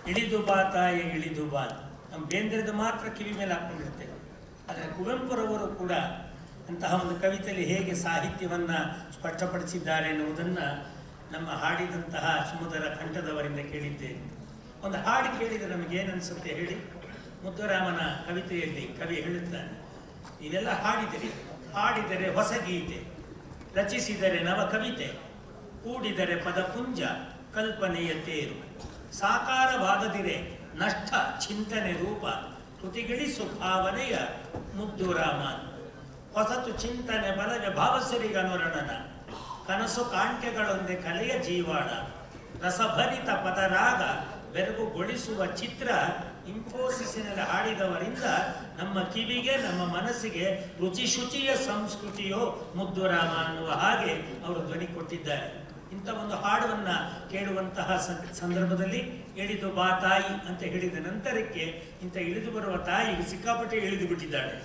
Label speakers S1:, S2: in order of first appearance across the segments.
S1: ಇಳಿದು ಬಾ ತಾಯಿ ಇಳಿದು ಬಾ ನಮ್ಮ ಬೇಂದ್ರದ್ದು ಮಾತ್ರ ಕಿವಿ ಮೇಲೆ ಹಾಕೊಂಡಿರ್ತೇವೆ ಆದರೆ ಕುವೆಂಪುರವರು ಕೂಡ ಅಂತಹ ಒಂದು ಕವಿತೆಯಲ್ಲಿ ಹೇಗೆ ಸಾಹಿತ್ಯವನ್ನ ಸ್ಪಷ್ಟಪಡಿಸಿದ್ದಾರೆ ಎನ್ನುವುದನ್ನು ನಮ್ಮ ಹಾಡಿದಂತಹ ಸುಮಧುರ ಕಂಠದವರಿಂದ ಕೇಳಿದ್ದೇನೆ ಒಂದು ಹಾಡು ಕೇಳಿದರೆ ನಮಗೆ ಏನನ್ಸುತ್ತೆ ಹೇಳಿ ಮುದ್ದುರಾಮನ ಕವಿತೆಯಲ್ಲಿ ಕವಿ ಹೇಳುತ್ತಾನೆ ನೀವೆಲ್ಲ ಹಾಡಿದಿರಿ ಹಾಡಿದರೆ ಹೊಸ ಗೀತೆ ರಚಿಸಿದರೆ ನವ ಕವಿತೆ ಕೂಡಿದರೆ ಪದಪುಂಜ ಕಲ್ಪನೆಯ ತೇರು ಸಾಕಾರವಾಗದಿರೆ ನಷ್ಟ ಚಿಂತನೆ ರೂಪ ಕೃತಿಗಿಳಿಸು ಭಾವನೆಯ ಮುದ್ದು ರಾಮ ಹೊಸತು ಚಿಂತನೆ ಬಲವೆ ಭಾವಸರಿಗನುರಣನ ಕನಸು ಕಾಂಟ್ಯಗಳೊಂದೆ ಕಲೆಯ ಜೀವಾಳ ರಸಭರಿತ ಪದರಾಗ ಬೆರಗುಗೊಳಿಸುವ ಚಿತ್ರ ಇನ್ಫೋಸಿಸಿನಲ್ಲಿ ಹಾಡಿದವರಿಂದ ನಮ್ಮ ಕಿವಿಗೆ ನಮ್ಮ ಮನಸ್ಸಿಗೆ ರುಚಿ ಶುಚಿಯ ಸಂಸ್ಕೃತಿಯೋ ಮುದ್ದುರಾಮ ಅನ್ನುವ ಹಾಗೆ ಅವರು ಧ್ವನಿ ಕೊಟ್ಟಿದ್ದಾರೆ ಇಂಥ ಒಂದು ಹಾಡನ್ನ ಕೇಳುವಂತಹ ಸಂ- ಸಂದರ್ಭದಲ್ಲಿ ಇಳಿದು ಬಾ ತಾಯಿ ಅಂತ ಹೇಳಿದ ನಂತರಕ್ಕೆ ಇಂಥ ಇಳಿದು ಬರುವ ತಾಯಿಗೆ ಸಿಕ್ಕಾಪಟ್ಟೆ ಇಳಿದು ಬಿಟ್ಟಿದ್ದಾಳೆ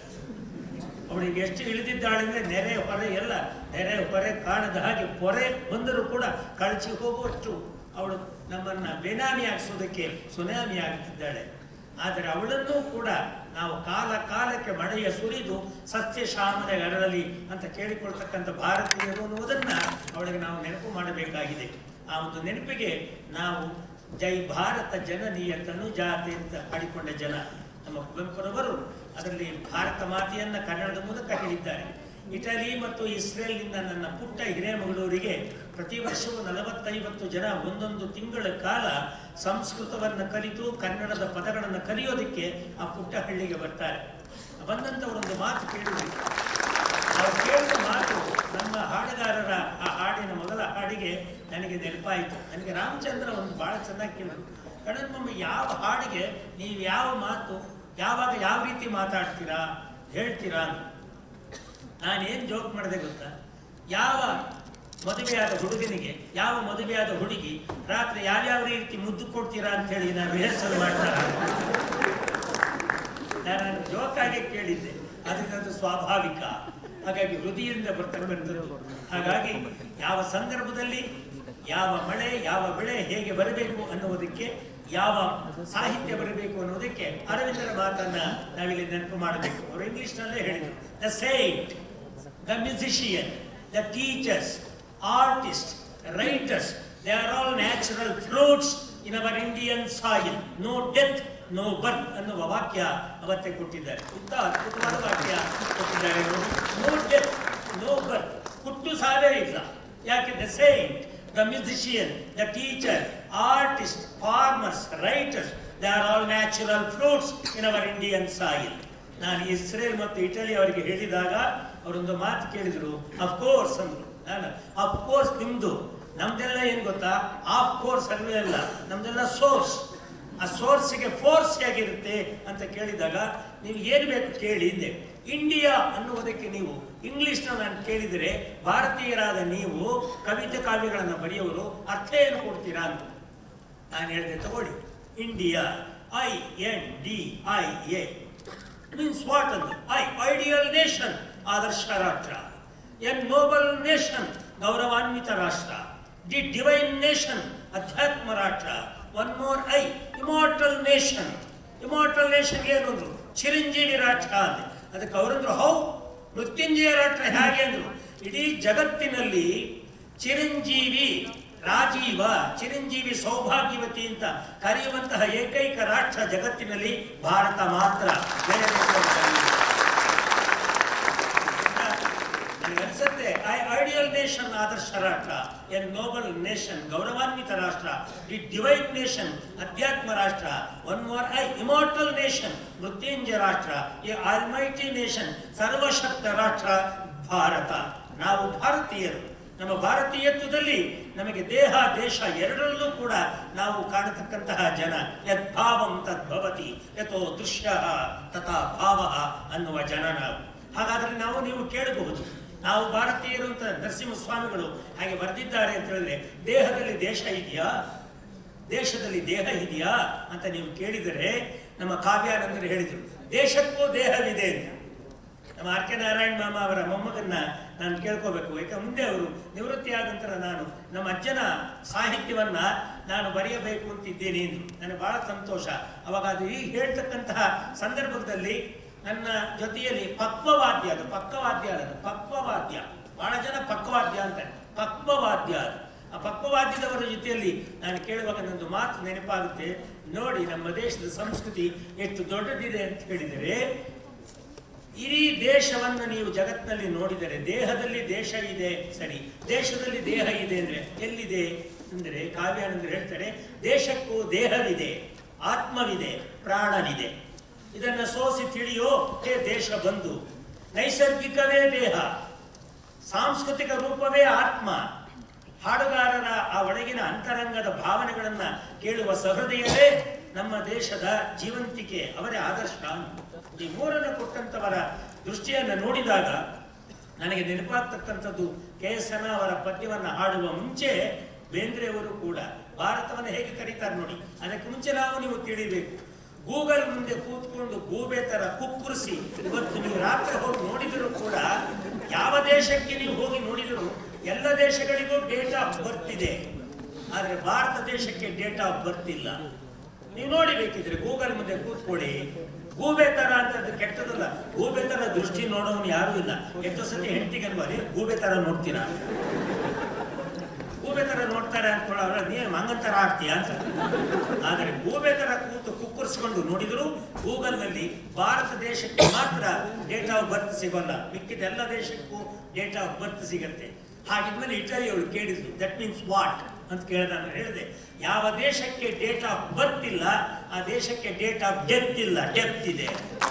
S1: ಅವಳಿಗೆ ಎಷ್ಟು ಇಳಿದಿದ್ದಾಳೆ ಅಂದ್ರೆ ನೆರೆ ಹೊರೆ ಎಲ್ಲ ನೆರೆ ಹೊರೆ ಕಾಣದ ಹಾಗೆ ಪೊರೆ ಬಂದರೂ ಕೂಡ ಕಳಚಿ ಹೋಗುವಷ್ಟು ಅವಳು ನಮ್ಮನ್ನ ಬೇನಾಮಿ ಆಗಿಸೋದಕ್ಕೆ ಸುನಾಮಿ ಆಗ್ತಿದ್ದಾಳೆ ಆದರೆ ಅವಳನ್ನೂ ಕೂಡ ನಾವು ಕಾಲ ಕಾಲಕ್ಕೆ ಮಳೆಯ ಸುರಿದು ಸಸ್ಯ ಶ್ಯಾಮದ ಅರಳಲಿ ಅಂತ ಕೇಳಿಕೊಳ್ತಕ್ಕಂಥ ಭಾರತೀಯರು ಅನ್ನುವುದನ್ನ ಅವಳಿಗೆ ನಾವು ನೆನಪು ಮಾಡಬೇಕಾಗಿದೆ ಆ ಒಂದು ನೆನಪಿಗೆ ನಾವು ಜೈ ಭಾರತ ಜನನೀಯ ತನುಜಾತೆ ಅಂತ ಹಾಡಿಕೊಂಡ ಜನ ನಮ್ಮ ಕುವೆಂಪುರವರು ಅದರಲ್ಲಿ ಭಾರತ ಮಾತೆಯನ್ನ ಕನ್ನಡದ ಮೂಲಕ ಹೇಳಿದ್ದಾರೆ ಇಟಲಿ ಮತ್ತು ಇಸ್ರೇಲ್ನಿಂದ ನನ್ನ ಪುಟ್ಟ ಹಿರೇಮಗಳೂರಿಗೆ ಪ್ರತಿ ವರ್ಷವೂ ನಲವತ್ತೈವತ್ತು ಜನ ಒಂದೊಂದು ತಿಂಗಳ ಕಾಲ ಸಂಸ್ಕೃತವನ್ನು ಕಲಿತು ಕನ್ನಡದ ಪದಗಳನ್ನು ಕಲಿಯೋದಕ್ಕೆ ಆ ಪುಟ್ಟ ಹಳ್ಳಿಗೆ ಬರ್ತಾರೆ ಬಂದಂಥವರೊಂದು ಮಾತು ಕೇಳಿದ್ರು ನಾವು ಕೇಳಿದ ಮಾತು ನಮ್ಮ ಹಾಡುಗಾರರ ಆ ಹಾಡಿನ ಮೊದಲ ಹಾಡಿಗೆ ನನಗೆ ನೆನಪಾಯಿತು ನನಗೆ ರಾಮಚಂದ್ರ ಒಂದು ಬಹಳ ಚೆನ್ನಾಗಿ ಕೇಳಿದ್ರು ಕಣ್ಣಮ್ಮ ಯಾವ ಹಾಡಿಗೆ ನೀವು ಯಾವ ಮಾತು ಯಾವಾಗ ಯಾವ ರೀತಿ ಮಾತಾಡ್ತೀರಾ ಹೇಳ್ತೀರಾ ಅಂತ ನಾನೇನು ಜೋಕ್ ಮಾಡಿದೆ ಗೊತ್ತಾ ಯಾವ ಮದುವೆಯಾದ ಹುಡುಗನಿಗೆ ಯಾವ ಮದುವೆಯಾದ ಹುಡುಗಿ ರಾತ್ರಿ ಯಾವ್ಯಾವ ರೀತಿ ಮುದ್ದು ಕೊಡ್ತೀರಾ ಅಂತ ಹೇಳಿ ನಾನು ರಿಹರ್ಸಲ್ ಮಾಡ್ತಾರ ನಾನು ಜೋಕಾಗಿ ಕೇಳಿದ್ದೆ ಅದಕ್ಕೆ ಅದು ಸ್ವಾಭಾವಿಕ ಹಾಗಾಗಿ ಹೃದಯದಿಂದ ಬರ್ತಕ್ಕಂಥದ್ದು ಹಾಗಾಗಿ ಯಾವ ಸಂದರ್ಭದಲ್ಲಿ ಯಾವ ಮಳೆ ಯಾವ ಬೆಳೆ ಹೇಗೆ ಬರಬೇಕು ಅನ್ನುವುದಕ್ಕೆ ಯಾವ ಸಾಹಿತ್ಯ ಬರಬೇಕು ಅನ್ನೋದಕ್ಕೆ ಅರವಿಂದರ ಮಾತನ್ನ ನಾವಿಲ್ಲಿ ನೆನಪು ಮಾಡಬೇಕು ಅವರು ಇಂಗ್ಲಿಷ್ನಲ್ಲೇ ಹೇಳಿದರು the saint the musician the teachers artist writers they are all natural fruits in our Indian soil no death no birth ಅನ್ನುವ ವಾಕ್ಯ ಅವತ್ತೇ ಕೊಟ್ಟಿದ್ದಾರೆ ಇಂಥ ಅದ್ಭುತವಾದ ವಾಕ್ಯ ಕೊಟ್ಟಿದ್ದಾರೆ ನೋ ಡೆತ್ ನೋ ಬರ್ತ್ ಹುಟ್ಟು ಸಾವೇ ಇಲ್ಲ ಯಾಕೆ the saint the musician the teacher artist farmers writers they are all natural fruits in our Indian soil ನಾನು ಇಸ್ರೇಲ್ ಮತ್ತು ಇಟಲಿ ಅವರಿಗೆ ಹೇಳಿದಾಗ ಅವರೊಂದು ಮಾತು ಕೇಳಿದ್ರು ಅಫ್ಕೋರ್ಸ್ ಅಂದ್ರು ನಾನು ಅಫ್ಕೋರ್ಸ್ ನಿಮ್ದು ನಮ್ದೆಲ್ಲ ಏನ್ ಗೊತ್ತಾ ಆಫ್ ಕೋರ್ಸ್ ಅಲ್ವೇ ಅಲ್ಲ ನಮ್ದೆಲ್ಲ ಸೋರ್ಸ್ ಆ ಸೋರ್ಸ್ಗೆ ಫೋರ್ಸ್ ಹೇಗಿರುತ್ತೆ ಅಂತ ಕೇಳಿದಾಗ ನೀವು ಏನು ಬೇಕು ಕೇಳಿ ಹಿಂದೆ ಇಂಡಿಯಾ ಅನ್ನುವುದಕ್ಕೆ ನೀವು ಇಂಗ್ಲಿಷ್ನ ನಾನು ಕೇಳಿದರೆ ಭಾರತೀಯರಾದ ನೀವು ಕವಿತೆ ಕಾವ್ಯಗಳನ್ನು ಬರೆಯುವರು ಅರ್ಥ ಏನು ಕೊಡ್ತೀರಾ ಅಂತ ನಾನು ಹೇಳಿದೆ ತಗೊಳ್ಳಿ India I N D I A means what ಅದು ಐ ಐಡಿಯಲ್ ನೇಷನ್ ಆದರ್ಶ ರಾಷ್ಟ್ರ ಎನ್ ನೋಬಲ್ ನೇಷನ್ ಗೌರವಾನ್ವಿತ ರಾಷ್ಟ್ರ ದಿ ಡಿವೈನ್ ನೇಷನ್ ಅಧ್ಯಾತ್ಮ ರಾಷ್ಟ್ರ one more I immortal nation immortal nation ಏನಂದ್ರು ಚಿರಂಜೀವಿ ರಾಷ್ಟ್ರ ಅಂದೆ ಅದಕ್ಕೆ ಅವರಂದ್ರು ಹೌ ಮೃತ್ಯುಂಜಯ ರಾಷ್ಟ್ರ ಹೇಗೆ ಅಂದ್ರು ಇಡೀ ಜಗತ್ತಿನಲ್ಲಿ ಚಿರಂಜೀವಿ ರಾಜೀವ ಚಿರಂಜೀವಿ ಸೌಭಾಗ್ಯವತಿ ಅಂತ ಕರೆಯುವಂತಹ ಏಕೈಕ ರಾಷ್ಟ್ರ ಜಗತ್ತಿನಲ್ಲಿ ಭಾರತ ಮಾತ್ರ ಬೇರೆ ದೇಶಗಳಲ್ಲಿ ಇಲ್ಲ. ನನಗನ್ಸುತ್ತೆ ಐ ಐಡಿಯಲ್ ನೇಷನ್ ಆದರ್ಶ ರಾಷ್ಟ್ರ ಎನ್ ನೋಬಲ್ ನೇಷನ್ ಗೌರವಾನ್ವಿತ ರಾಷ್ಟ್ರ ದಿ ಡಿವೈನ್ ನೇಷನ್ ಅಧ್ಯಾತ್ಮ ರಾಷ್ಟ್ರ one more I immortal nation ಮೃತ್ಯುಂಜಯ ರಾಷ್ಟ್ರ ಎ ಆಲ್ಮೈಟಿ ನೇಷನ್ ಸರ್ವಶಕ್ತ ರಾಷ್ಟ್ರ ಭಾರತ ನಾವು ಭಾರತೀಯರು ನಮ್ಮ ಭಾರತೀಯತ್ವದಲ್ಲಿ ನಮಗೆ ದೇಹ ದೇಶ ಎರಡರಲ್ಲೂ ಕೂಡ ನಾವು ಕಾಣತಕ್ಕಂತಹ ಜನ ಯದ್ಭಾವಂ ತದ್ಭವತಿ ಯಥೋ ದೃಶ್ಯ ತಥಾ ಭಾವ ಅನ್ನುವ ಜನ ನಾವು ಹಾಗಾದ್ರೆ ನಾವು ನೀವು ಕೇಳಬಹುದು ನಾವು ಭಾರತೀಯರು ಅಂತ ನರಸಿಂಹಸ್ವಾಮಿಗಳು ಹಾಗೆ ಬರೆದಿದ್ದಾರೆ ಅಂತ ಹೇಳಿದ್ರೆ ದೇಹದಲ್ಲಿ ದೇಶ ಇದೆಯಾ ದೇಶದಲ್ಲಿ ದೇಹ ಇದೆಯಾ ಅಂತ ನೀವು ಕೇಳಿದರೆ ನಮ್ಮ ಕಾವ್ಯಾನಂದರು ಹೇಳಿದರು ದೇಶಕ್ಕೂ ದೇಹವಿದೆ ಅಂತ ನಮ್ಮ ಆರ್ ಕೆ ನಾರಾಯಣ ಮಾಮ ಅವರ ಮೊಮ್ಮಗನ್ನ ನಾನು ಕೇಳ್ಕೋಬೇಕು ಯಾಕೆ ಮುಂದೆ ಅವರು ನಿವೃತ್ತಿ ಆದ ನಂತರ ನಾನು ನಮ್ಮ ಅಜ್ಜನ ಸಾಹಿತ್ಯವನ್ನ ನಾನು ಬರೆಯಬೇಕು ಅಂತಿದ್ದೇನೆ ಎಂದು ನನಗೆ ಬಹಳ ಸಂತೋಷ ಅವಾಗ ಅದು ಈಗ ಹೇಳ್ತಕ್ಕಂತಹ ಸಂದರ್ಭದಲ್ಲಿ ನನ್ನ ಜೊತೆಯಲ್ಲಿ ಪಕ್ವವಾದ್ಯ ಅದು ಪಕ್ಕವಾದ್ಯ ಅಲ್ಲ ಅದು ಪಕ್ವವಾದ್ಯ ಬಹಳ ಜನ ಪಕ್ವವಾದ್ಯ ಅಂತಾರೆ ಪಕ್ವವಾದ್ಯ ಅದು ಆ ಪಕ್ವವಾದ್ಯದವರ ಜೊತೆಯಲ್ಲಿ ನಾನು ಕೇಳುವಾಗ ನಂದು ಮಾತು ನೆನಪಾಗುತ್ತೆ ನೋಡಿ ನಮ್ಮ ದೇಶದ ಸಂಸ್ಕೃತಿ ಎಷ್ಟು ದೊಡ್ಡದಿದೆ ಅಂತ ಹೇಳಿದರೆ ಇಡೀ ದೇಶವನ್ನು ನೀವು ಜಗತ್ತಿನಲ್ಲಿ ನೋಡಿದರೆ ದೇಹದಲ್ಲಿ ದೇಶ ಇದೆ ಸರಿ ದೇಶದಲ್ಲಿ ದೇಹ ಇದೆ ಅಂದ್ರೆ ಎಲ್ಲಿದೆ ಅಂದರೆ ಕಾವ್ಯಾನಂದ ಹೇಳ್ತಾರೆ ದೇಶಕ್ಕೂ ದೇಹವಿದೆ ಆತ್ಮವಿದೆ ಪ್ರಾಣವಿದೆ ಇದನ್ನು ಸೋಸಿ ತಿಳಿಯೋ ಹೇ ದೇಶ ಬಂದು ನೈಸರ್ಗಿಕವೇ ದೇಹ ಸಾಂಸ್ಕೃತಿಕ ರೂಪವೇ ಆತ್ಮ ಹಾಡುಗಾರರ ಆ ಒಳಗಿನ ಅಂತರಂಗದ ಭಾವನೆಗಳನ್ನ ಕೇಳುವ ಸಹೃದಯವೇ ನಮ್ಮ ದೇಶದ ಜೀವಂತಿಕೆ ಅವರೇ ಆದರ್ಶ ಈ ಮೂರನ್ನು ಕೊಟ್ಟಂತವರ ದೃಷ್ಟಿಯನ್ನು ನೋಡಿದಾಗ ನನಗೆ ನೆನಪಾಗ್ತಕ್ಕಂಥದ್ದು ಕೆ ಎಸ್ ಎನ್ ಅವರ ಪದ್ಯವನ್ನು ಹಾಡುವ ಮುಂಚೆ ಬೇಂದ್ರೆಯವರು ಕೂಡ ಭಾರತವನ್ನು ಹೇಗೆ ಕರೀತಾರೆ ನೋಡಿ ಅದಕ್ಕೆ ಮುಂಚೆ ನಾವು ನೀವು ತಿಳಿಬೇಕು ಗೂಗಲ್ ಮುಂದೆ ಕೂತ್ಕೊಂಡು ಗೂಬೆ ತರ ಕುಕ್ಕುರಿಸಿ ಇವತ್ತು ನೀವು ರಾತ್ರಿ ಹೋಗಿ ನೋಡಿದರೂ ಕೂಡ ಯಾವ ದೇಶಕ್ಕೆ ನೀವು ಹೋಗಿ ನೋಡಿದರೂ ಎಲ್ಲ ದೇಶಗಳಿಗೂ ಡೇಟ್ ಆಫ್ ಬರ್ತ್ ಇದೆ ಆದರೆ ಭಾರತ ದೇಶಕ್ಕೆ ಡೇಟ್ ಆಫ್ ಬರ್ತ್ ಇಲ್ಲ ನೀವು ನೋಡಿ ಬೇಕಿದ್ರೆ ಗೂಗಲ್ ಮುಂದೆ ಕೂತ್ಕೊಳ್ಳಿ ಗೂಬೆ ತರ ಅಂತದ್ದು ಕೆಟ್ಟದಲ್ಲ ಗೂಬೆ ತರ ದೃಷ್ಟಿ ನೋಡೋನು ಯಾರೂ ಇಲ್ಲ ಎಷ್ಟೋ ಸತಿ ಹೆಂಡತಿಗೆ ಅಲ್ವಾ ಗೂಬೆ ತರ ನೋಡ್ತೀರಾ ಗೂಬೆ ತರ ನೋಡ್ತಾರೆ ಅನ್ಕೊಳ್ಳೋರು ನೀನು ಮಂಗನ್ ತರ ಆಗ್ತೀಯ ಅಂತ ಆದರೆ ಗೂಬೆ ತರ ಕೂತು ಕುಕ್ಕುರಿಸ್ಕೊಂಡು ನೋಡಿದ್ರು ಗೂಗಲ್ ನಲ್ಲಿ ಭಾರತ ದೇಶಕ್ಕೆ ಮಾತ್ರ ಡೇಟ್ ಆಫ್ ಬರ್ತ್ ಸಿಗೋಲ್ಲ ಮಿಕ್ಕಿದ ಎಲ್ಲ ದೇಶಕ್ಕೂ ಡೇಟ್ ಆಫ್ ಬರ್ತ್ ಸಿಗತ್ತೆ ಹಾಗಿದ್ಮೇಲೆ ಇಟಲಿಯವರು ಕೇಳಿದ್ರು ದಟ್ ಮೀನ್ಸ್ ವಾಟ್ ಅಂತ ಕೇಳಿದ ನಾನು ಹೇಳಿದೆ ಯಾವ ದೇಶಕ್ಕೆ ಡೇಟ್ ಆಫ್ ಬರ್ತ್ ಇಲ್ಲ ಆ ದೇಶಕ್ಕೆ ಡೇಟ್ ಆಫ್ ಡೆತ್ ಇಲ್ಲ ಡೆತ್ ಇದೆ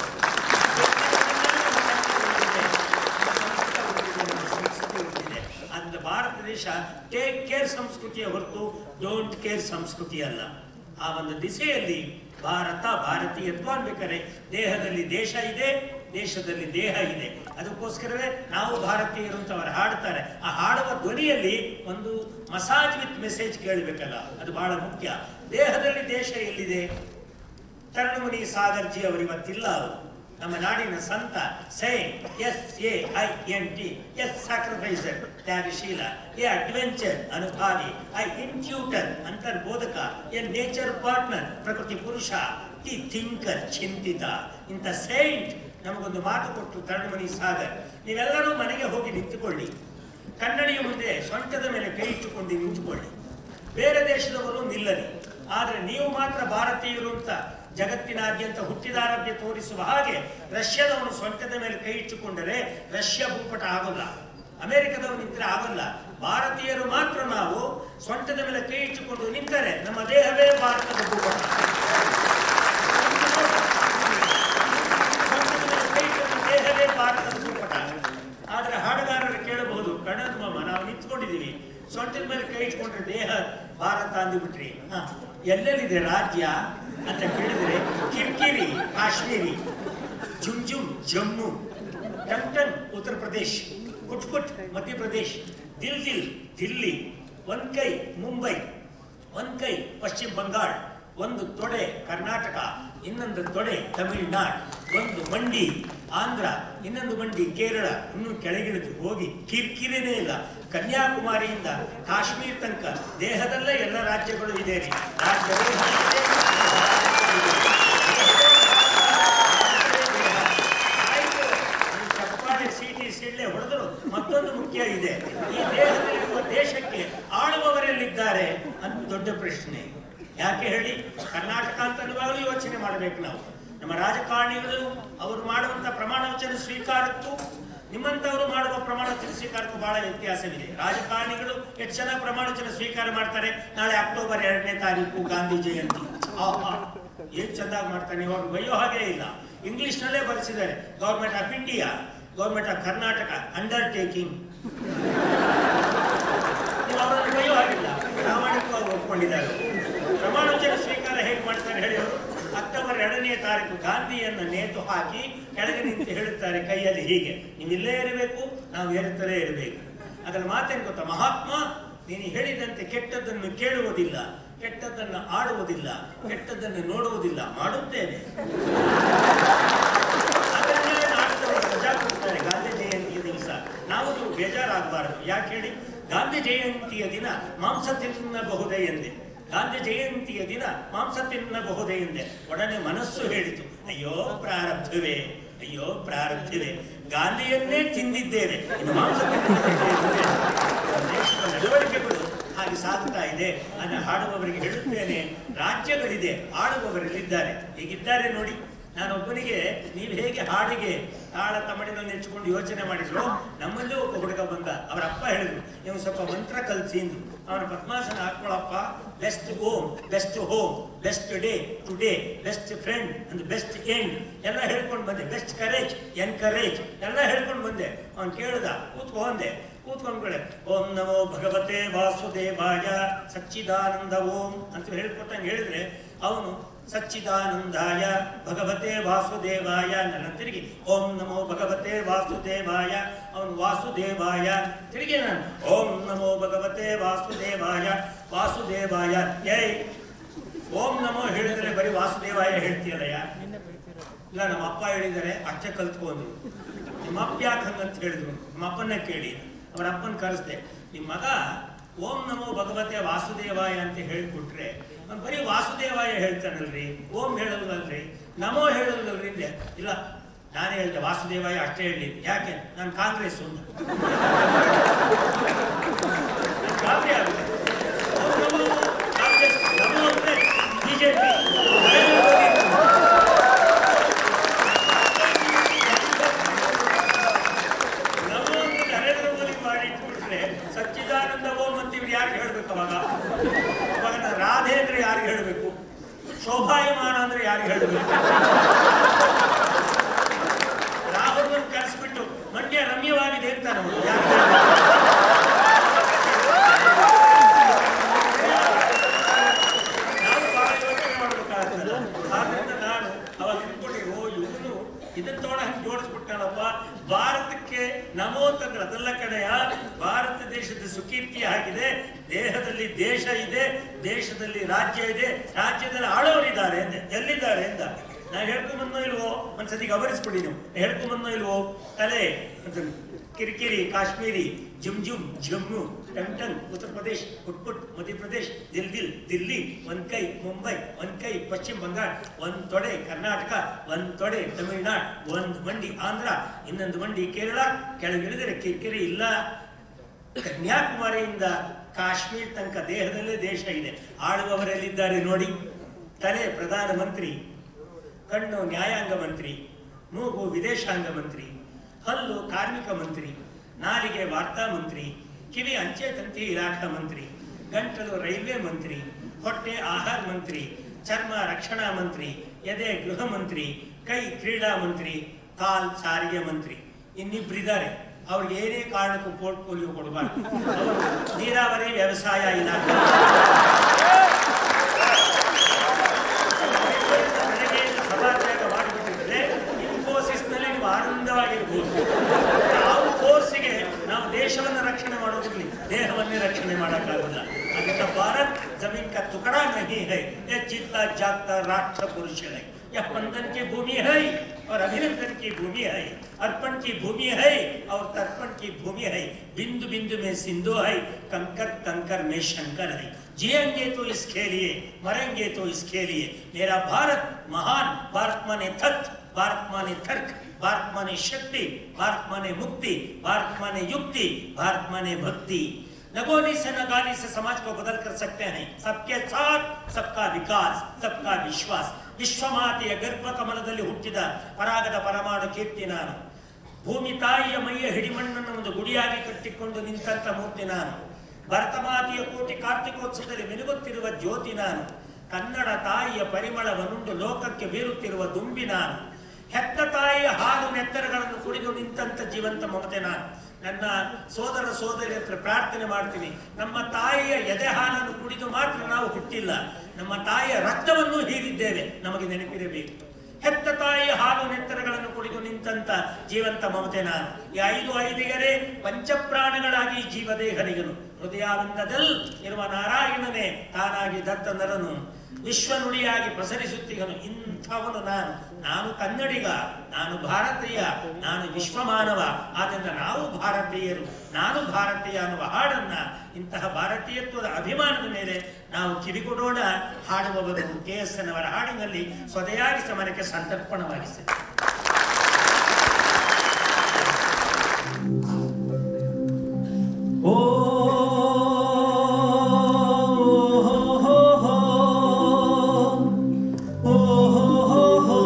S1: ಅಂತ ಭಾರತ ದೇಶ ಟೇಕ್ ಕೇರ್ ಸಂಸ್ಕೃತಿಯ ಹೊರತು ಡೋಂಟ್ ಕೇರ್ ಸಂಸ್ಕೃತಿ ಅಲ್ಲ ಆ ಒಂದು ದಿಸೆಯಲ್ಲಿ ಭಾರತ ಭಾರತೀಯತ್ವ ಅನ್ಬೇಕಾದ್ರೆ ದೇಹದಲ್ಲಿ ದೇಶ ಇದೆ ದೇಶದಲ್ಲಿ ದೇಹ ಇದೆ ಅದಕ್ಕೋಸ್ಕರವೇ ನಾವು ಭಾರತೀಯರು ಅಂತ ಅವರು ಹಾಡ್ತಾರೆ ಆ ಹಾಡುವ ಧ್ವನಿಯಲ್ಲಿ ಒಂದು ಮಸಾಜ್ ವಿತ್ ಮೆಸೇಜ್ ಕೇಳಬೇಕಲ್ಲ ಅದು ಬಹಳ ಮುಖ್ಯ ದೇಹದಲ್ಲಿ ದೇಶ ಎಲ್ಲಿದೆ ತರಣಮುನಿ ಸಾಗರ್ಜಿ ಅವರು ಇವತ್ತಿಲ್ಲ ಅವರು ನಮ್ಮ ನಾಡಿನ ಸಂತ ಸೈ S A I N T S sacrificer ತ್ಯಾಗಶೀಲ ಎ ಅಡ್ವೆಂಚರ್ ಅನುಭಾವಿ ಐ ಇನ್ಟ್ಯೂಟರ್ ಅಂತರ್ಬೋಧಕ ಎ ನೇಚರ್ ಪಾರ್ಟ್ನರ್ ಪ್ರಕೃತಿ ಪುರುಷ ಟಿ ಥಿಂಕರ್ ಚಿಂತಿತ ಇಂಥ ಸೈಂಟ್ ನಮಗೊಂದು ಮಾತು ಕೊಟ್ಟು ತರಣಮಣಿ ಸಾಗರ್ ನೀವೆಲ್ಲರೂ ಮನೆಗೆ ಹೋಗಿ ನಿಂತುಕೊಳ್ಳಿ ಕನ್ನಡಿಯ ಮುಂದೆ ಸೊಂಟದ ಮೇಲೆ ಕೈ ಇಟ್ಟುಕೊಂಡು ನಿಂತುಕೊಳ್ಳಿ ಬೇರೆ ದೇಶದವರು ನಿಲ್ಲಲಿ ಆದರೆ ನೀವು ಮಾತ್ರ ಭಾರತೀಯರು ಅಂತ ಜಗತ್ತಿನಾದ್ಯಂತ ಹುಟ್ಟಿದಾರಭ್ಯ ತೋರಿಸುವ ಹಾಗೆ ರಷ್ಯಾದವನು ಸೊಂಟದ ಮೇಲೆ ಕೈ ಇಟ್ಟುಕೊಂಡರೆ ರಷ್ಯಾ ಭೂಪಟ ಆಗೋಲ್ಲ ಅಮೆರಿಕದವನು ನಿಂತರೆ ಆಗೋಲ್ಲ ಭಾರತೀಯರು ಮಾತ್ರ ನಾವು ಸೊಂಟದ ಮೇಲೆ ಕೈ ಇಟ್ಟುಕೊಂಡು ನಿಂತರೆ ನಮ್ಮ ದೇಹವೇ ಭಾರತದ ಭೂಪಟ ಸೊಂಟದ ಮೇಲೆ ಕೈ ಇಟ್ಟುಕೊಂಡು ದೇಹವೇ ಭಾರತದ ಭೂಪಟ ಆದ್ರೆ ಹಾಡುಗಾರರು ಕೇಳಬಹುದು ಕಣದ ಮಾಮ ನಾವು ನಿಂತ್ಕೊಂಡಿದ್ದೀವಿ ಸೊಂಟದ ಮೇಲೆ ಕೈ ಇಟ್ಕೊಂಡ್ರೆ ದೇಹ ಭಾರತ ಅಂದುಬಿಟ್ರಿ ಹ ಎಲ್ಲೆಲ್ಲಿದೆ ರಾಜ್ಯ ಅಂತ ಕೇಳಿದ್ರೆ ಕಿರ್ಕಿರಿ ಕಾಶ್ಮೀರಿ ಜುಮ್ ಜುಮ್ ಜಮ್ಮು ಟಂಗ್ ಟಂಗ್ ಉತ್ತರ ಪ್ರದೇಶ್ ಕುಟ್ ಕುಟ್ ಮಧ್ಯಪ್ರದೇಶ್ ದಿಲ್ ದಿಲ್ ದಿಲ್ಲಿ ಒಂದ್ ಕೈ ಮುಂಬೈ ಒಂದ್ ಕೈ ಪಶ್ಚಿಮ ಬಂಗಾಳ ಒಂದು ತೊಡೆ ಕರ್ನಾಟಕ ಇನ್ನೊಂದು ತೊಡೆ ತಮಿಳುನಾಡು ಒಂದು ಮಂಡಿ ಆಂಧ್ರ ಇನ್ನೊಂದು ಮಂಡಿ ಕೇರಳ ಇನ್ನು ಕೆಳಗಿಳಿದು ಹೋಗಿ ಕಿರಿಕಿರಿನೇ ಇಲ್ಲ ಕನ್ಯಾಕುಮಾರಿಯಿಂದ ಕಾಶ್ಮೀರ ತನಕ ದೇಹದಲ್ಲೇ ಎಲ್ಲ ರಾಜ್ಯಗಳು ಇದೆ ರೀ ರಾಜ್ಯವೇ ಇದೆ. ಆಯ್ತು, ಈ ಚಪ್ಪಾಳೆ ಸೀಟಿ ಸಿಳ್ಳೆ ಹೊಡೆದ್ರು ಮತ್ತೊಂದು ಮುಖ್ಯ ಇದೆ ಈ ದೇಹದಲ್ಲಿರುವ ದೇಶಕ್ಕೆ ಆಳುವವರೆಲ್ಲಿದ್ದಾರೆ ಅಂತ ದೊಡ್ಡ ಪ್ರಶ್ನೆ ಯಾಕೆ ಹೇಳಿ ಕರ್ನಾಟಕ ಅಂತ ಅನ್ನುವಾಗಲೂ ಯೋಚನೆ ಮಾಡಬೇಕು ನಾವು ನಮ್ಮ ರಾಜಕಾರಣಿಗಳು ಅವರು ಮಾಡುವಂತ ಪ್ರಮಾಣ ವಚನ ಸ್ವೀಕಾರಕ್ಕೂ ನಿಮ್ಮಂತವರು ಮಾಡುವ ಪ್ರಮಾಣ ವಚನ ಸ್ವೀಕಾರಕ್ಕೂ ಬಹಳ ವ್ಯತ್ಯಾಸವಿದೆ ರಾಜಕಾರಣಿಗಳು ಎಷ್ಟು ಜನ ಪ್ರಮಾಣ ವಚನ ಸ್ವೀಕಾರ ಮಾಡ್ತಾರೆ ನಾಳೆ ಅಕ್ಟೋಬರ್ ಎರಡನೇ ತಾರೀಕು ಗಾಂಧಿ ಜಯಂತಿ ಆಹಾ, ಏನ್ ಚಂದಾಗಿ ಮಾಡ್ತಾನೆ ಇವಾಗ ಬೈಯೋ ಹಾಗೆ ಇಲ್ಲ ಇಂಗ್ಲಿಷ್ ನಲ್ಲೇ ಬರೆಸಿದ್ದಾರೆ government of India government of Karnataka undertaking ನೀವು ಅವರನ್ನು ಬೈಯೋ ಹಾಗಿಲ್ಲ ಪ್ರಾಮಾಣಿಕವಾಗಿ ಒಪ್ಕೊಂಡಿದ್ದಾರೆ ಪ್ರಮಾಣ ವಚನ ಸ್ವೀಕಾರ ಹೇಗೆ ಮಾಡ್ತಾರೆ ಹೇಳಿ ಅವರು ಅಕ್ಟೋಬರ್ ಎರಡನೇ ತಾರೀಕು ಗಾಂಧಿಯನ್ನು ನೇತು ಹಾಕಿ ಕೆಳಗೆ ನಿಂತು ಹೇಳುತ್ತಾರೆ ಕೈಯಲ್ಲಿ ಹೀಗೆ ನೀವು ಇಲ್ಲೇ ಇರಬೇಕು ನಾವು ಏರುತ್ತಲೇ ಇರಬೇಕು ಅದರ ಮಾತೇನು ಗೊತ್ತಾ ಮಹಾತ್ಮ ನೀನು ಹೇಳಿದಂತೆ ಕೆಟ್ಟದ್ದನ್ನು ಕೇಳುವುದಿಲ್ಲ ಕೆಟ್ಟದ್ದನ್ನು ಆಡುವುದಿಲ್ಲ ಕೆಟ್ಟದ್ದನ್ನು ನೋಡುವುದಿಲ್ಲ ಮಾಡುತ್ತೇನೆ ಅದನ್ನೇ ನಾಡಿದವರು ರಜಾ ಕೊಡ್ತಾರೆ ಗಾಂಧಿ ಜಯಂತಿಯ ದಿವಸ ನಾವು ನೀವು ಬೇಜಾರಾಗಬಾರದು ಯಾಕೆ ಹೇಳಿ ಗಾಂಧಿ ಜಯಂತಿಯ ದಿನ ಮಾಂಸ ತಿನ್ನಬಹುದೇ ಎಂದೆ ಗಾಂಧಿ ಜಯಂತಿಯ ದಿನ ಮಾಂಸ ತಿನ್ನಬಹುದೇ ಎಂದೆ ಒಡನೆ ಮನಸ್ಸು ಹೇಳಿತು ಅಯ್ಯೋ ಪ್ರಾರಬ್ಧವೇ ಅಯ್ಯೋ ಪ್ರಾರಬ್ಧವೇ ಗಾಂಧಿಯನ್ನೇ ತಿಂದಿದ್ದೇವೆ ಇನ್ನು ಮಾಂಸ ತಿನ್ನಬಹುದೇ ಎಂದೆ. ದೇಶದ ನಡವಳಿಕೆಗಳು ಹಾಗೆ ಸಾಗ್ತಾ ಇದೆ ನಾನು ಹಾಡುವವರಿಗೆ ಹೇಳುತ್ತೇನೆ ರಾಜ್ಯಗಳಿದೆ ಆಳುವವರಲ್ಲಿದ್ದಾರೆ ಹೀಗಿದ್ದಾರೆ ನೋಡಿ ನಾನೊಬ್ಬನಿಗೆ ನೀವು ಹೇಗೆ ಹಾಡಿಗೆ ತಾಳ ತಮಡಿನಲ್ಲಿ ನೆಚ್ಚಿಕೊಂಡು ಯೋಚನೆ ಮಾಡಿದ್ರು ನಮ್ಮಲ್ಲೂ ಒಬ್ಬ ಹುಡುಗ ಬಂದ ಅವರ ಅಪ್ಪ ಹೇಳಿದ್ರು ನೀವು ಸ್ವಲ್ಪ ಮಂತ್ರ ಕಲಿಸಿ ಅಂದ್ರು ಅವನ ಪದ್ಮಾಸನ ಹಾಕೊಳ್ಳಪ್ಪ best Om best home best day today best friend and best end ಎಲ್ಲ ಹೇಳ್ಕೊಂಡು ಬಂದೆ ಬೆಸ್ಟ್ ಕರೇಜ್ ಎನ್ಕರೇಜ್ ಎಲ್ಲ ಹೇಳ್ಕೊಂಡು ಬಂದೆ ಅವನು ಕೇಳ್ದ ಕೂತ್ಕೊಂಡೆ ಕೂತ್ಕೊಂಡ್ಬಿಡೆ ಓಂ ನಮೋ ಭಗವತೆ ವಾಸುದೇವಾಯ ಸಚ್ಚಿದಾನಂದ ಓಂ ಅಂತ ಹೇಳ್ಕೊಟ್ಟಂಗೆ ಹೇಳಿದ್ರೆ ಅವನು ಸಚ್ಚಿದಾನಂದಾಯ ಭಗವತೆ ವಾಸುದೇವಾಯ ನನ್ನ ತಿರುಗಿ ಓಂ ನಮೋ ಭಗವತೆ ವಾಸುದೇವಾಯ ಅವನು ವಾಸುದೇವಾಯ ತಿರುಗಿ ನಾನು ಓಂ ನಮೋ ಭಗವತೆ ವಾಸುದೇವಾಯ ವಾಸುದೇವಾಯ ಜೈ ಓಂ ನಮೋ ಹೇಳಿದರೆ ಬರೀ ವಾಸುದೇವಾಯ ಹೇಳ್ತೀಯಲ್ಲಯ್ಯ ಇಲ್ಲ ನಮ್ಮ ಅಪ್ಪ ಹೇಳಿದ್ದಾರೆ ಅಷ್ಟೇ ಕಲ್ತ್ಕೊಂಡ್ರು ನಿಮ್ಮ ಅಪ್ಪ ಯಾಕೆ ಹಂಗಂತ ಹೇಳಿದ್ರು ನಮ್ಮ ಅಪ್ಪನ್ನ ಕೇಳಿ ಅವರ ಅಪ್ಪನ ಕರೆಸ್ದೆ ನಿಮ್ಮ ಮಗ ಓಂ ನಮೋ ಭಗವತೆ ವಾಸುದೇವಾಯ ಅಂತ ಹೇಳಿಕೊಟ್ರೆ ಅವ್ನು ಬರೀ ವಾಸುದೇವಾಯ ಹೇಳ್ತಾನಲ್ರಿ ಓಂ ಹೇಳಲ್ವಲ್ರಿ ನಮೋ ಹೇಳಲ್ವಲ್ರಿ ಅಂದೆ ಇಲ್ಲ ನಾನೇ ಹೇಳಿದೆ ವಾಸುದೇವಾಯ ಅಷ್ಟೇ ಹೇಳಿ ಯಾಕೆ ನಾನು ಕಾಂಗ್ರೆಸ್ ಒಂದು ಗಾಬರಿ ಆಗುತ್ತೆ ಓಂ ನಮೋ ಕಾಂಗ್ರೆಸ್ ನಮೋ ಅಂದ್ರೆ ಬಿಜೆಪಿ ನರೇಂದ್ರ ಮೋದಿ ನಮ್ಮ ಒಂದು ನರೇಂದ್ರ ಮೋದಿ ಮಾಡಿಟ್ಬಿಟ್ರೆ ಸಚ್ಚಿದಾನಂದ ಓಂ ಅಂತೀವಿ ಯಾರಿಗೆ ಹೇಳ್ಬೇಕು ಅವಾಗ ಅವಾಗ ನಾನು ರಾಧೆ ಅಂದ್ರೆ ಯಾರಿಗೆ ಹೇಳ್ಬೇಕು ಶೋಭಾಯಮಾನ ಅಂದ್ರೆ ಯಾರಿಗೆ ಹೇಳ್ಬೇಕು ರಾಹುಲ್ ಕರೆಸ್ಬಿಟ್ಟು ಮಂಡ್ಯ ರಮ್ಯವಾಗಿದೆ ಅಂತ ನಾವು ಯಾರಿಗೆ ಹೇಳ್ಬೇಕು? ನಾನು ಬಹಳ ಯೋಚನೆ ಮಾಡ್ಬೇಕಾಗ್ತದೆ ಆದ್ರಿಂದ ನಾನು ಅವಾಗ ಇಟ್ಕೊಂಡು ಓ ಇವನು ಇದನ್ನ ತೋಡ ಹಂಗೆ ಜೋಡಿಸ್ಬಿಟ್ಟಾನಪ್ಪ ಭಾರತಕ್ಕೆ ನಮೋ ತಂದ್ರೆ ಅದೆಲ್ಲ ಕಡೆಯ ಭಾರತ ದೇಶದ ಸುಕೀರ್ತಿ ಆಗಿದೆ ದೇಹದಲ್ಲಿ ದೇಶ ಇದೆ ದೇಶದಲ್ಲಿ ರಾಜ್ಯ ಇದೆ ರಾಜ್ಯದಲ್ಲಿ ಆಳವರಿದ್ದಾರೆ ಅಂದೆ ಎಲ್ಲಿದ್ದಾರೆ ಎಂದ ನಾ ಹೇಳ್ಕೊಂಬಂದೋ ಇಲ್ವೋ ಒಂದ್ಸತಿ ಗಮನಿಸ್ಬಿಡಿ ನೀವು ಹೇಳ್ಕೊಂಬಂದೋ ಇಲ್ವೋ ತಲೆ ಅಂತ ಕಿರಿಕಿರಿ ಕಾಶ್ಮೀರಿ ಜುಮ್ ಜುಮ್ ಜಮ್ಮು ಟಂಗ್ ಟಂಗ್ ಉತ್ತರ ಪ್ರದೇಶ್ ಪುಟ್ ಪುಟ್ ಮಧ್ಯಪ್ರದೇಶ್ ದಿಲ್ ದಿಲ್ ದಿಲ್ಲಿ ಒಂದ್ ಕೈ ಮುಂಬೈ ಒಂದ್ ಕೈ ಪಶ್ಚಿಮ ಬಂಗಾಳ ಒಂದ್ ತೊಡೆ ಕರ್ನಾಟಕ ಒಂದ್ ತೊಡೆ ತಮಿಳ್ನಾಡ್ ಒಂದ್ ಮಂಡಿ ಆಂಧ್ರ ಇನ್ನೊಂದು ಮಂಡಿ ಕೇರಳ ಕೆಳಗಿಳಿದರೆ ಕಿರಿಕಿರಿ ಇಲ್ಲ ಕನ್ಯಾಕುಮಾರಿಯಿಂದ ಕಾಶ್ಮೀರ್ ತನಕ ದೇಹದಲ್ಲೇ ದೇಶ ಇದೆ ಆಳುವವರೆಲ್ಲಿದ್ದಾರೆ ನೋಡಿ ತಲೆ ಪ್ರಧಾನ ಮಂತ್ರಿ ಕಣ್ಣು ನ್ಯಾಯಾಂಗ ಮಂತ್ರಿ ಮೂಗು ವಿದೇಶಾಂಗ ಮಂತ್ರಿ ಹಲ್ಲು ಕಾರ್ಮಿಕ ಮಂತ್ರಿ ನಾಲಿಗೆ ವಾರ್ತಾ ಮಂತ್ರಿ ಕಿವಿ ಅಂಚೆ ತಂತಿ ಇಲಾಖಾ ಮಂತ್ರಿ ಗಂಟಲು ರೈಲ್ವೆ ಮಂತ್ರಿ ಹೊಟ್ಟೆ ಆಹಾರ ಮಂತ್ರಿ ಚರ್ಮ ರಕ್ಷಣಾ ಮಂತ್ರಿ ಎದೆ ಗೃಹ ಮಂತ್ರಿ ಕೈ ಕ್ರೀಡಾ ಮಂತ್ರಿ ಕಾಲ್ ಸಾರಿಗೆ ಮಂತ್ರಿ ಇನ್ನಿಬ್ಬರಿದ್ದಾರೆ ಅವ್ರಿಗೆ ಏನೇ ಕಾರಣಕ್ಕೂ ಪೋರ್ಟ್ಫೋಲಿಯೋ ಕೊಡಬಾರ್ದು ಅವರು ನೀರಾವರಿ ವ್ಯವಸಾಯ ಇಲಾಖೆ ಬೆಳಗ್ಗೆ ಸಭಾತ್ಯಾಗ ಮಾಡಿಬಿಟ್ಟಿದ್ರೆ ಇನ್ಫೋಸಿಸ್ನಲ್ಲಿ ನೀವು ಆನಂದವಾಗಿರ್ಬೋದು ಯಾವ ಫೋರ್ಸಿಗೆ ನಾವು ದೇಶವನ್ನು ರಕ್ಷಣೆ ಮಾಡೋದಿರ್ಲಿ ದೇಹವನ್ನೇ ರಕ್ಷಣೆ ಮಾಡೋಕ್ಕಾಗಲ್ಲ ಅದಕ್ಕೆ ಭಾರತ್ ಜಮೀನ್ का टुकड़ा नहीं है ये जीता जागता राष्ट्र पुरुष है यह बंधन की भूमि है और अभिनंदन की भूमि है अर्पण की भूमि है और तर्पण की भूमि है बिंदु बिंदु में सिंधु है कंकर कंकर में शंकर है जिएंगे तो इसके लिए मरेंगे तो इसके लिए मेरा भारत महान भारत माने तत्व भारत माने तर्क भारत माने शक्ति भारत माने मुक्ति भारत माने युक्ति भारत माने भक्ति नगोनी से नगानी से समाज को बदल कर सकते हैं सबके साथ सबका विकास सबका विश्वास ವಿಶ್ವಮಾತೆಯ ಗರ್ಭ ಕಮಲದಲ್ಲಿ ಹುಟ್ಟಿದ ಪರಾಗದ ಪರಮಾಣು ಕೀರ್ತಿ ನಾನು ಭೂಮಿ ತಾಯಿಯ ಮೈಯ ಹಿಡಿಮಣ್ಣನ್ನು ಒಂದು ಗುಡಿಯಾಗಿ ಕಟ್ಟಿಕೊಂಡು ನಿಂತಂತ ಮೂರ್ತಿ ನಾನು ಭರತಮಾತೆಯ ಕೋಟಿ ಕಾರ್ತಿಕೋತ್ಸವದಲ್ಲಿ ಮಿನುಗುತ್ತಿರುವ ಜ್ಯೋತಿ ನಾನು ಕನ್ನಡ ತಾಯಿಯ ಪರಿಮಳವನ್ನುಂಡು ಲೋಕಕ್ಕೆ ಬೀರುತ್ತಿರುವ ದುಂಬಿ ನಾನು ಹೆತ್ತ ತಾಯಿಯ ಹಾಲು ನೆತ್ತರಗಳನ್ನು ಕುಡಿದು ನಿಂತಂತ ಜೀವಂತ ಮಮತೆ ನಾನು ನನ್ನ ಸೋದರ ಸೋದರಿ ಹತ್ರ ಪ್ರಾರ್ಥನೆ ಮಾಡ್ತೀನಿ ನಮ್ಮ ತಾಯಿಯ ಎದೆ ಹಾಲನ್ನು ಕುಡಿದು ಮಾತ್ರ ನಾವು ಹುಟ್ಟಿಲ್ಲ ನಮ್ಮ ತಾಯಿಯ ರಕ್ತವನ್ನು ಹೀರಿದ್ದೇವೆ ನಮಗೆ ನೆನಪಿರಬೇಕು ಹೆತ್ತ ತಾಯಿಯ ಹಾಲು ನೆತ್ತರಗಳನ್ನು ಕುಡಿದು ನಿಂತಂತ ಜೀವಂತ ಮಮತೆ ನಾನು ಈ ಐದು ಐದಿಗರೇ ಪಂಚಪ್ರಾಣಗಳಾಗಿ ಜೀವದೇಹನಿಗನು ಹೃದಯಾನಂದದಲ್ಲಿ ಇರುವ ನಾರಾಯಣನೇ ತಾನಾಗಿ ದತ್ತ ನರನು ವಿಶ್ವ ನುಡಿಯಾಗಿ ಪ್ರಸರಿಸುತ್ತಿಗನು ಇಂಥವನು ನಾನು ನಾನು ಕನ್ನಡಿಗ ನಾನು ಭಾರತೀಯ ನಾನು ವಿಶ್ವಮಾನವ ಆದ್ದರಿಂದ ನಾವು ಭಾರತೀಯರು ನಾನು ಭಾರತೀಯ ಅನ್ನುವ ಹಾಡನ್ನ ಇಂತಹ ಭಾರತೀಯತ್ವದ ಅಭಿಮಾನದ ಮೇಲೆ ನಾವು ಕಿವಿಕೊಡೋಣ ಹಾಡುವವರು ಕೆ ಎಸ್ ಎನ್ ಅವರ ಹಾಡಿನಲ್ಲಿ ಸ್ವದೆಯಾಗಿ ಸಮರಕ್ಕೆ ಸಂತರ್ಪಣವಾಗಿಸಿದೆ
S2: ಓ ಹೋ ಹೋ ಓ ಹೋ ಹೋ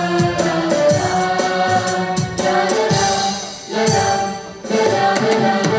S3: la la